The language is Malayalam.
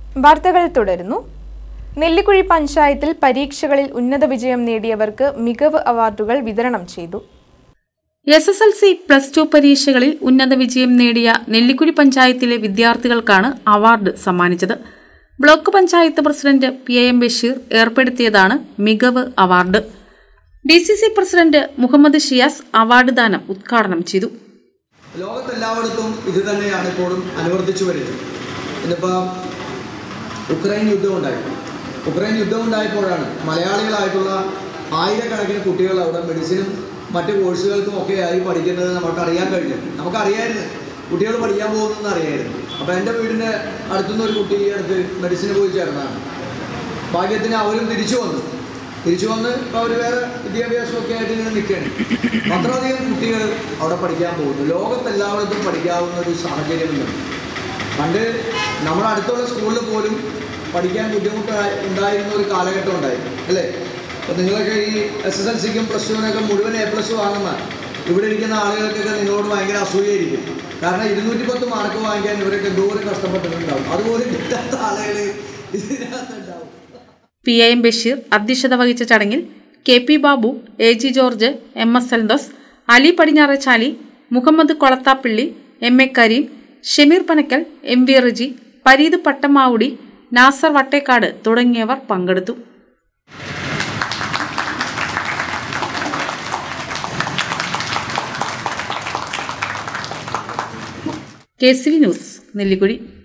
വാർത്തകൾ തുടരുന്നു നെല്ലിക്കുഴി പഞ്ചായത്തിൽ പരീക്ഷകളിൽ ഉന്നത വിജയം നേടിയവർക്ക് മികവ് അവാർഡുകൾ വിതരണം ചെയ്തു S S L C plus two പരീക്ഷകളിൽ ഉന്നത വിജയം നേടിയ നെല്ലിക്കുഴി പഞ്ചായത്തിലെ വിദ്യാർത്ഥികൾക്കാണ് അവാർഡ് സമ്മാനിച്ചത് block panchayat president P A M Basheer ഏർപ്പെടുത്തിയതാണ് മികവ് award D C C president Muhammad Shiyas award ദാനം ഉദ്ഘാടനം ചെയ്തു ലോകത്തെല്ലായിടത്തും ഇത് തന്നെയാണ് ഇപ്പോഴും അനുവർത്തിച്ചു വരുന്നത് ഇന്നിപ്പോൾ ഉക്രൈൻ യുദ്ധം ഉണ്ടായി ഉക്രൈൻ യുദ്ധം ഉണ്ടായപ്പോഴാണ് മലയാളികളായിട്ടുള്ള ആയിരക്കണക്കിന് കുട്ടികൾ അവിടെ മെഡിസിനും മറ്റ് കോഴ്സുകൾക്കും ഒക്കെ ആയി പഠിക്കുന്നത് നമുക്ക് അറിയാൻ കഴിഞ്ഞത് നമുക്കറിയായിരുന്നു കുട്ടികൾ പഠിക്കാൻ പോകുന്നതെന്ന് അറിയായിരുന്നു അപ്പോൾ എൻ്റെ വീടിൻ്റെ അടുത്തുനിന്ന് ഒരു കുട്ടി ഈ അടുത്ത് മെഡിസിന് പോയി ചേർന്നതാണ് ഭാഗ്യത്തിന് അവരും തിരിച്ചു വന്നു തിരിച്ചു വന്ന് ഇപ്പോൾ അവർ വേറെ വിദ്യാഭ്യാസമൊക്കെ ആയിട്ട് ഇങ്ങനെ നിൽക്കുകയാണ് അത്രയധികം കുട്ടികൾ അവിടെ പഠിക്കാൻ പോകുന്നു ലോകത്തെല്ലായിടത്തും പഠിക്കാവുന്ന ഒരു സാഹചര്യമുണ്ട് പണ്ട് നമ്മുടെ അടുത്തുള്ള സ്കൂളിൽ പോലും പഠിക്കാൻ ബുദ്ധിമുട്ട് ഉണ്ടായിരുന്ന ഒരു കാലഘട്ടം ഉണ്ടായിരുന്നു അല്ലേ അപ്പോൾ നിങ്ങളൊക്കെ ഈ എസ് എസ് എൽ സിക്കും പ്ലസ് ടുവിനൊക്കെ മുഴുവൻ എ പ്ലസ് വാങ്ങുന്ന ഇവിടെ ഇരിക്കുന്ന ആളുകൾക്കൊക്കെ നിങ്ങളോട് ഭയങ്കര അസൂയായിരിക്കും കാരണം ഇരുന്നൂറ്റി പത്ത് മാർക്ക് വാങ്ങിക്കാൻ ഇവരൊക്കെ എന്തോരം കഷ്ടപ്പെട്ടിട്ടുണ്ടാവും അതുപോലെ കിട്ടാത്ത ആളുകൾ ഇതിനകത്തുണ്ടാവും പി എ എം ബഷീർ അധ്യക്ഷത വഹിച്ച ചടങ്ങിൽ K P Babu A G George M S Eldhose Ali Padinjarachali Muhammad Kolathappilly M A Kareem Shameer Panakkal M V Riji Pareeth Pattamavudi Nasar Vattekkad തുടങ്ങിയവർ പങ്കെടുത്തു K C V news Nellikuzhi